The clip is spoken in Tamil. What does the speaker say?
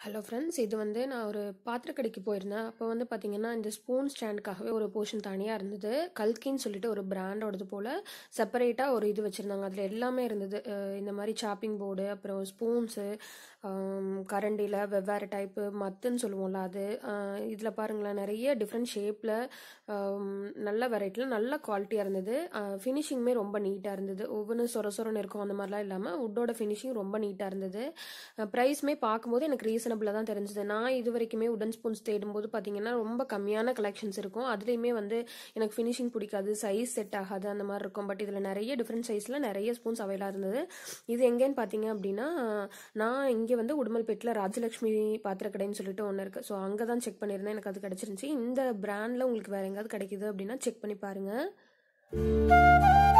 ஹலோ ஃப்ரெண்ட்ஸ் இது வந்து நான் ஒரு பாத்திரக்கடைக்கு போயிருந்தேன் அப்போ வந்து பார்த்தீங்கன்னா இந்த ஸ்பூன் ஸ்டாண்டுக்காகவே ஒரு போர்ஷன் தனியாக இருந்தது கல்கின்னு சொல்லிட்டு ஒரு பிராண்டோடது போல் செப்பரேட்டாக ஒரு இது வச்சுருந்தாங்க அதில் எல்லாமே இருந்தது அஹ் இந்த மாதிரி சாப்பிங் போர்டு அப்புறம் ஸ்பூன்ஸு கரண்டியில் வெவ்வேறு டைப்பு மத்துன்னு சொல்லுவோம்ல அது இதில் பாருங்களேன் நிறைய டிஃப்ரெண்ட் ஷேப்பில் நல்ல வெரைட்டியில் நல்ல குவாலிட்டியாக இருந்தது ஃபினிஷிங்குமே ரொம்ப நீட்டாக இருந்தது ஒவ்வொன்றும் சொர சொரன்னு இருக்கும் அந்த மாதிரிலாம் இல்லாமல் உட்டோட ஃபினிஷிங் ரொம்ப நீட்டாக இருந்தது ப்ரைஸுமே பார்க்கும்போது எனக்கு ரீசனபிளாக தான் தெரிஞ்சது நான் இது வரைக்குமே உடன் ஸ்பூன்ஸ் தேடும்போது பார்த்தீங்கன்னா ரொம்ப கம்மியான கலெக்ஷன்ஸ் இருக்கும் அதுலேயுமே வந்து எனக்கு ஃபினிஷிங் பிடிக்காது சைஸ் செட் ஆகாது அந்த மாதிரி இருக்கும் பட் இதில் நிறைய டிஃப்ரெண்ட் சைஸில் நிறைய ஸ்பூன்ஸ் அவைலாக இருந்தது இது எங்கேன்னு பார்த்தீங்க அப்படின்னா நான் இங்கே வந்து உடுமல்பேட்டில் ராஜலக்ஷ்மி பாத்திரக்கடைன்னு சொல்லிட்டு ஒன்று இருக்குது ஸோ அங்கே தான் செக் பண்ணியிருந்தேன் எனக்கு அது கிடச்சிருந்துச்சி இந்த பிராண்டில் உங்களுக்கு வேறு எங்கேயாவது கிடைக்குது அப்படின்னா செக் பண்ணி பாருங்கள்